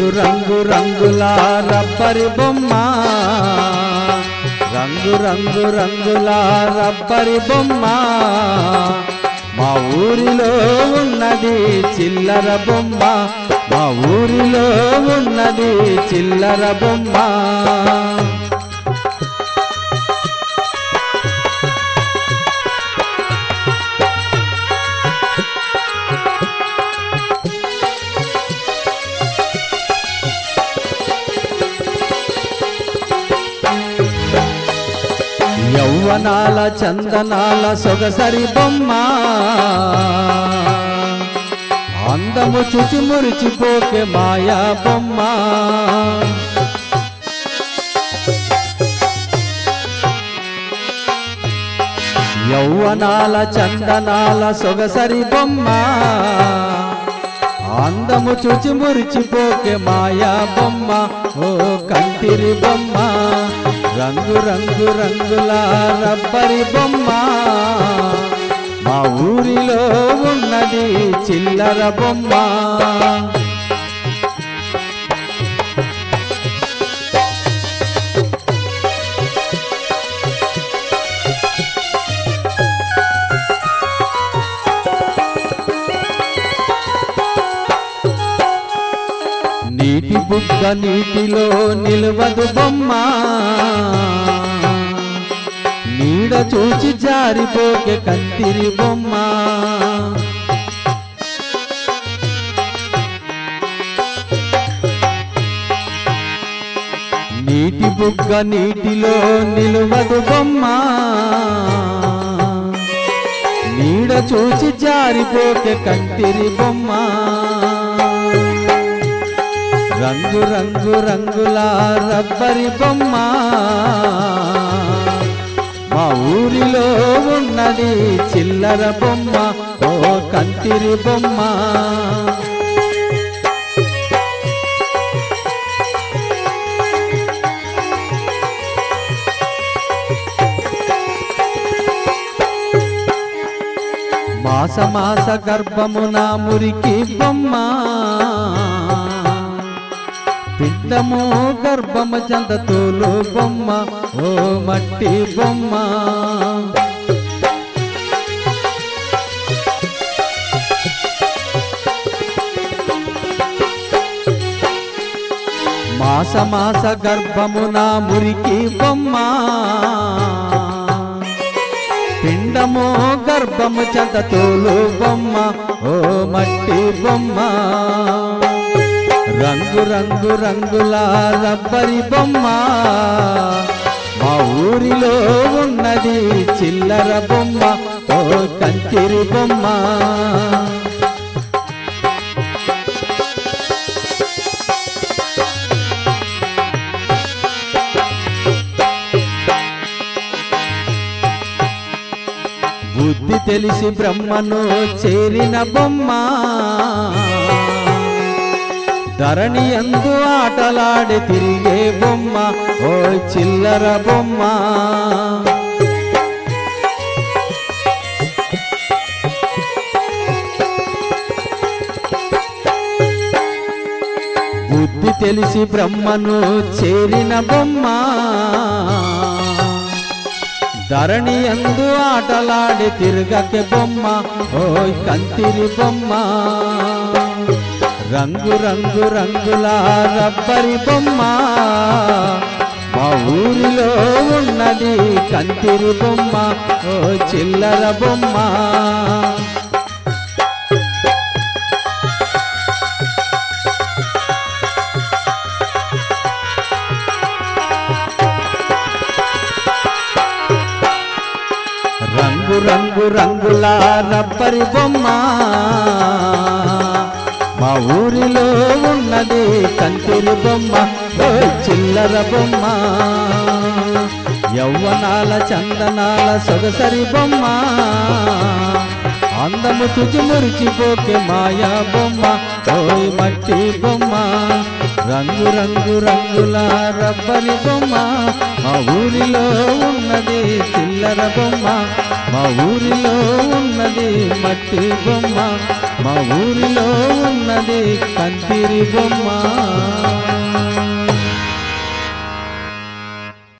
రంగు రంగుల రబ్బరి బొమ్మ రంగు రంగు రంగుల రబ్బరి బొమ్మ మా ఊరిలో ఉన్నది చిల్లర బొమ్మ మా ఊరిలో ఉన్నది చిల్లర బొమ్మ యౌవనాల చందనాల సొగసరి బొమ్మ అందము చుచి మురిచిపోకే మాయా బొమ్మ యౌవనాల చందనాల సొగసరి బొమ్మ అందము చూచి మురిచిపోకే మాయా బొమ్మ ఓ కంటిరి బొమ్మ రంగు రంగు రంగుల రబ్బరి బొమ్మ మా ఊరిలో ఉన్నది చిల్లర బొమ్మ నీటి బుగ్గ నీటిలో నిలవదు బొమ్మ నీడ చూచి జారిపోకే కంతిరి బొమ్మ నీటి బుగ్గ నీటిలో నిలవదు బొమ్మ నీడ చూచి జారిపోకే కంటిరి బొమ్మ రంగు రంగు రంగుల రబ్బరి బొమ్మ మా ఊరిలో ఉన్నది చిల్లర బొమ్మ ఓ కంటిరి బొమ్మ మాస మాస గర్భమున మురికి బొమ్మ పిండము గర్భము చందతోలు బొమ్మ ఓ మట్టి బొమ్మ మాస మాస గర్భమున మురికి బొమ్మ పిండము గర్భము చందతోలు బొమ్మ ఓ మట్టి బొమ్మ రంగు రంగు రంగుల రబ్బరి బొమ్మ మా ఊరిలో ఉన్నది చిల్లర బొమ్మ ఓ కంచిరి బొమ్మ బుద్ధి తెలిసి బ్రహ్మను చేరిన బొమ్మ ధరణి ఎందు ఆటలాడి తిరిగే బొమ్మ ఓ చిల్లర బొమ్మ బుద్ధి తెలిసి బ్రహ్మను చేరిన బొమ్మ ధరణి ఎందు ఆటలాడి తిరగకే బొమ్మ ఓ కంతిరి బొమ్మ రంగు రంగు రంగుల రబ్బరి బొమ్మ మా ఊరిలో ఉన్నది కంతిరి బొమ్మ ఓ చిల్లర బొమ్మ రంగు రంగు రంగుల రబ్బరి బొమ్మ మా ఊరిలో ఉన్నది కంటిరి బొమ్మ ఓ చిల్లర బొమ్మ యౌవనాల చందనాల సొగసరి బొమ్మ అందము తుచి మురిచిపోకే మాయా బొమ్మ ఓయ్ మట్టి బొమ్మ రంగు రంగు రంగుల రబ్బరి బొమ్మ మా ఊరిలో ఉన్నది చిల్లర బొమ్మ మా ఊరిలో ఉన్నది మట్టి బొమ్మ మా ఊరిలో ఉన్నది కంతిరి బొమ్మ